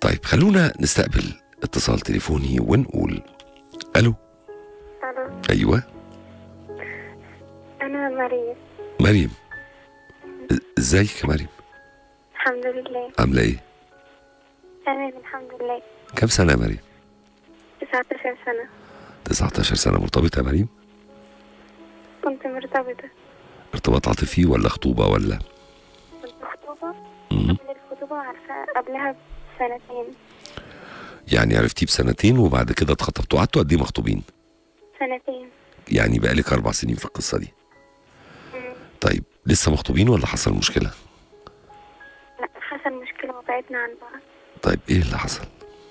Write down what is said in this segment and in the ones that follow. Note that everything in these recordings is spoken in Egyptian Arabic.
طيب خلونا نستقبل اتصال تليفوني ونقول الو الو ايوه انا مريم مريم إ- ازيك يا مريم الحمد لله عامله ايه تمام الحمد لله كم سنه يا مريم 19 سنة 19 سنه مرتبطه يا مريم كنت مرتبطة ارتباط عاطفي ولا خطوبه ولا كنت خطوبة مم. قبل الخطوبة عارفة قبلها بسنتين يعني عرفتيه بسنتين وبعد كده اتخطبتوا قعدتوا قد ايه مخطوبين سنتين يعني بقالك اربع سنين في القصه دي مم. طيب لسه مخطوبين ولا حصل مشكله لا حصل مشكلة وبعدنا عن بعض طيب ايه اللي حصل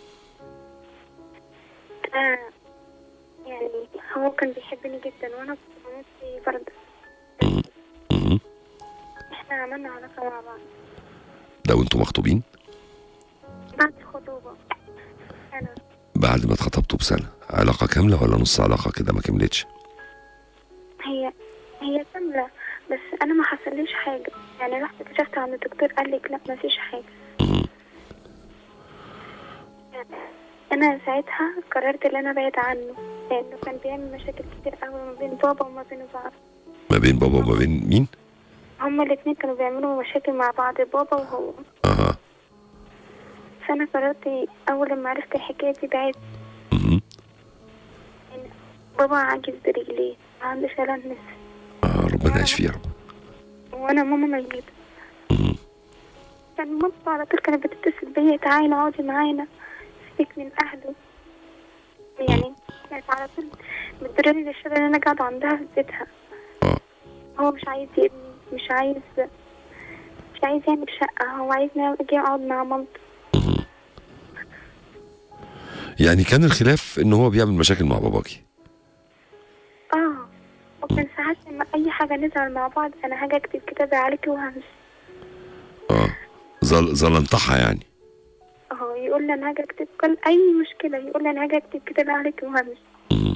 أنا يعني هو كان بيحبني جدا وأنا كنت بموت فيه برضه مم. مم. احنا عملنا علاقة مع بعض لو انتوا مخطوبين بعد الخطوبة أنا بعد ما اتخطبتوا بسنه علاقه كامله ولا نص علاقه كده ما كملتش هي هي كاملة بس أنا ما حصليش حاجة يعني رحت كشفت عند الدكتور قال لك لا ما فيش حاجة مم. انا ساعتها قررت ان انا ابعد عنه لانه كان بيعمل مشاكل كتير قوي ما بين بابا وما بين بعض ما بين بابا وما بين مين هما الاتنين كانوا بيعملوا مشاكل مع بعض بابا وهو اها فانا قررت اول ما عرفت الحكايه دي بعد مم. إن بابا عاجز برجليه عنده شلل نصف اه ربنا يشفيه يا رب وانا ماما ميتة مم. كان مامته على طول كانت بتتصل بيا تعالي اقعدي معانا سيبك من اهله يعني كانت على طول بتدرني للشغل اللي انا قاعدة عندها في بيتها اه هو مش عايز يبني مش عايز مش عايز يعمل شقة هو عايزني اجي اقعد مع مامته مم. يعني كان الخلاف ان هو بيعمل مشاكل مع باباكي اه وكان ساعات لما اي حاجة نزعل مع بعض انا هاجي اكتب كتابي عليكي وهمشي اه ظل ظلمتها يعني اه يقول لي انا هاجي اكتب كل اي مشكلة يقول لي انا هاجي اكتب كتابي عليكي وهمشي مم.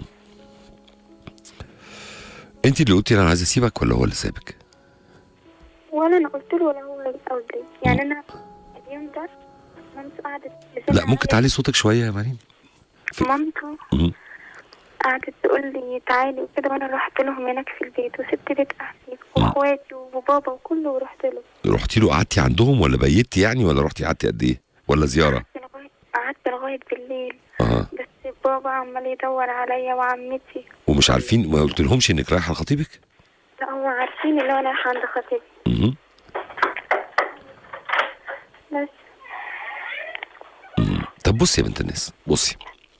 انت اللي قلتي انا عايز اسيبك ولا هو اللي سابك ولا انا قلت له ولا هو قال لي يعني انا اليوم ده مامته قعدت لا ممكن تعلي صوتك شويه يا مريم في- مامته مم. قعدت تقول لي تعالي وكده وانا رحت لهم هناك في البيت وسبت بيت اهلي واخواتي وبابا وكله ورحت له رحتي له قعدتي عندهم ولا بيتي يعني ولا رحتي قعدتي قد ايه ولا زياره قعدت لغاية- قعدت لغاية بالليل اه بس بابا عمال يدور عليا وعمتي ومش عارفين ما قلت لهمش انك رايحه لخطيبك لا هم عارفين ان انا رايحة عند خطيبي مم. بس طب بصي يا بنت الناس بصي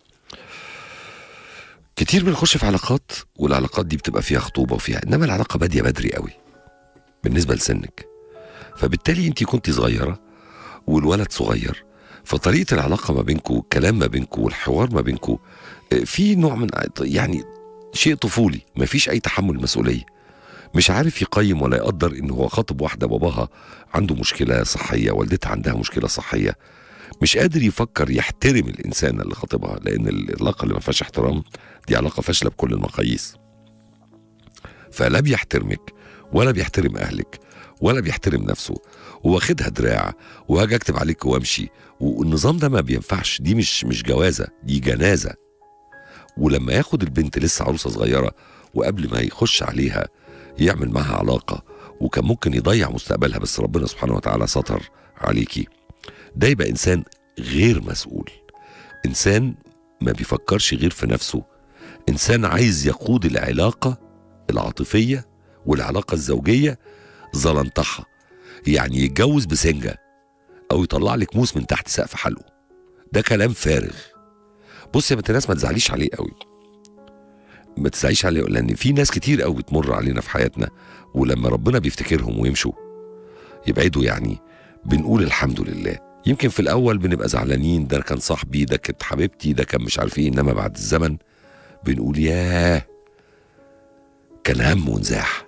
كتير بنخش في علاقات والعلاقات دي بتبقى فيها خطوبه وفيها انما العلاقه باديه بدري قوي بالنسبه لسنك فبالتالي انت كنت صغيره والولد صغير فطريقه العلاقه ما بينكم والكلام ما بينكم والحوار ما بينكم آه، في نوع من يعني شيء طفولي ما فيش اي تحمل مسؤوليه مش عارف يقيم ولا يقدر ان هو خاطب واحده باباها عنده مشكله صحيه والدتها عندها مشكله صحيه مش قادر يفكر يحترم الانسان اللي خاطبها لان العلاقه اللي ما فيهاش احترام دي علاقه فاشله بكل المقاييس فلا بيحترمك ولا بيحترم اهلك ولا بيحترم نفسه واخدها دراع وهاجي اكتب عليك وامشي والنظام ده ما بينفعش دي مش مش جوازه دي جنازه ولما ياخد البنت لسه عروسه صغيره وقبل ما يخش عليها يعمل معاها علاقه وكان ممكن يضيع مستقبلها بس ربنا سبحانه وتعالى ستر عليكي ده يبقى انسان غير مسؤول انسان ما بيفكرش غير في نفسه انسان عايز يقود العلاقه العاطفيه والعلاقه الزوجيه زلنطحه يعني يتجوز بسنجه او يطلع لك موس من تحت سقف حلقه ده كلام فارغ بص يا بنت الناس ما تزعليش عليه قوي ما تزعليش عليه لان في ناس كتير قوي بتمر علينا في حياتنا ولما ربنا بيفتكرهم ويمشوا يبعدوا يعني بنقول الحمد لله يمكن في الاول بنبقى زعلانين ده كان صاحبي ده كانت حبيبتي ده كان مش عارف ايه انما بعد الزمن بنقول ياه كان هم ونزاح